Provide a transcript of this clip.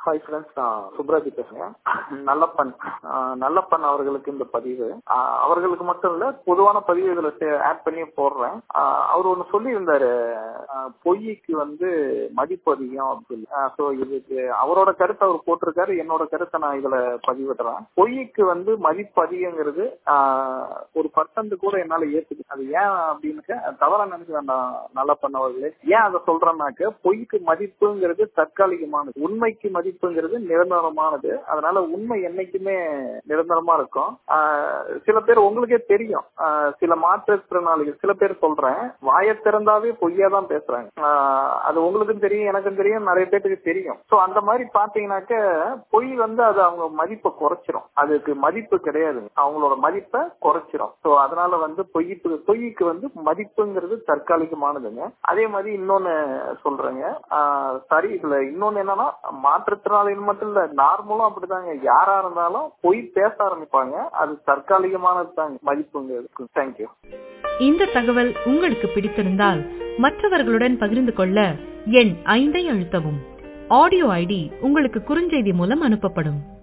hi friends நான் சுப்ராஜி பேசுறேன் நல்லப்பன் ஆஹ் நல்லப்பன் அவர்களுக்கு இந்த பதிவு ஆஹ் அவர்களுக்கு மட்டும் இல்ல பொதுவான பதிவு இதுல ஆட் பண்ணி போடுறேன் ஆஹ் அவர் ஒண்ணு சொல்லி இருந்தாரு பொய்க்கு வந்து மதிப்பு அதிகம் அப்படின்னு ஸோ இதுக்கு அவரோட கருத்தை அவர் போட்டிருக்காரு என்னோட கருத்தை நான் இதுல பதிவிடுறேன் பொய்க்கு வந்து மதிப்பு அதிகங்கிறது ஆஹ் ஒரு பர்சன்ட் கூட என்னால ஏத்துக்கு அது ஏன் அப்படின்னு தவறா நினைக்க வேண்டாம் நல்லப்பன் அவர்களே ஏன் அதை சொல்றேன்னாக்க பொய்க்கு மதிப்புங்கிறது தற்காலிகமானது உண்மைக்கு மதிப்புங்கிறது நிரந்தரமானது அதனால உண்மை என்னைக்குமே நிரந்தரமா இருக்கும் ஆஹ் சில பேர் உங்களுக்கே தெரியும் ஆஹ் சில மாற்றுத்திறனாளிகள் சில பேர் சொல்றேன் வாயை திறந்தாவே பொய்யா தான் பேசுறாங்க ஆஹ் அது உங்களுக்கும் தெரியும் எனக்கும் தெரியும் நிறைய பேருக்கு தெரியும் சோ அந்த மாதிரி பாத்தீங்கன்னாக்க பொய் வந்து அது அவங்க மதிப்பை குறைச்சிரும் அதுக்கு மதிப்பு கிடையாது அவங்களோட மதிப்பை குறைச்சிரும் சோ அதனால வந்து பொய்க்கு பொய்க்கு வந்து மதிப்புங்கிறது தற்காலிகமானதுங்க அதே மாதிரி இன்னொன்னு சொல்றேங்க ஆஹ் சரி இதுல இன்னொன்னு என்னன்னா மாற்றுத்திறனாளிகள் மட்டும் இல்ல நார்மலும் அப்படிதாங்க யாரா இருந்தாலும் பொய் பேச ஆரம்பிப்பாங்க அது தற்காலிகமானது தாங்க மதிப்புங்கிறது தேங்க்யூ இந்த தகவல் உங்களுக்கு பிடித்திருந்தால் மற்றவர்களுடன் பகிர்ந்து கொள்ள எண் ஐந்தை அழுத்தவும் ஆடியோ ஐடி உங்களுக்கு குறுஞ்செய்தி மூலம் அனுப்பப்படும்